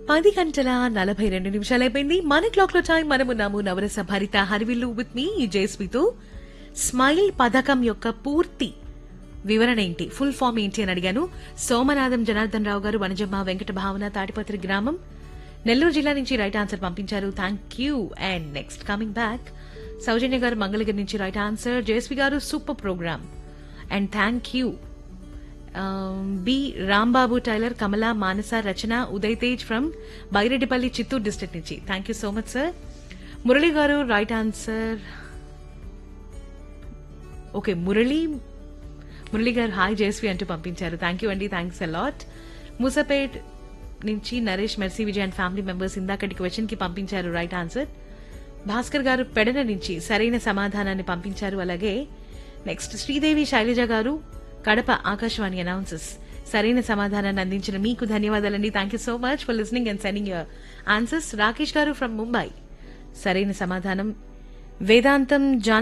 పది గంటల నలభై రెండు నిమిషాలు అయిపోయింది మన క్లాక్ లో టైం మనమున్నాము నవరస భరిత హరివిల్లు విత్ మీ జేస్మితో స్మైల్ పథకం యొక్క పూర్తి వివరణ ఏంటి ఫుల్ ఫామ్ ఏంటి అని అడిగాను సోమనాథం జనార్దన్ రావు గారు వనజమ్మ వెంకట భావన తాటిపత్రి గ్రామం నెల్లూరు జిల్లా నుంచి రైట్ ఆన్సర్ పంపించారు thank you and next coming back Soujanya garu Mangalagiri నుంచి right answer Jeswi garu super programme and thank you B Rambabu tailor Kamala Manasa Rachana Uday Tej from Byreddipalli Chittoor district నుంచి thank you so much sir Murali garu right answer okay Murali Murali garu hi Jeswi అంటూ పంపించారు థ్యాంక్ యూ అండి థ్యాంక్స్ అలాట్ మూసపేట్ నుంచి Naresh Mercy Vijay and family members ఇందాకటి question కి పంపించారు right answer Bhaskar గారు పెడన నుంచి సరైన సమాధానాన్ని పంపించారు అలాగే నెక్స్ట్ శ్రీదేవి శైలజ గారు కడప ఆకాశవాణి అనౌన్సెస్ సరైన సమాధానాన్ని అందించిన మీకు ధన్యవాదాలండి thank you so much for listening and sending your answers Rakesh garu from Mumbai సరైన సమాధానం వేదాంతం జాన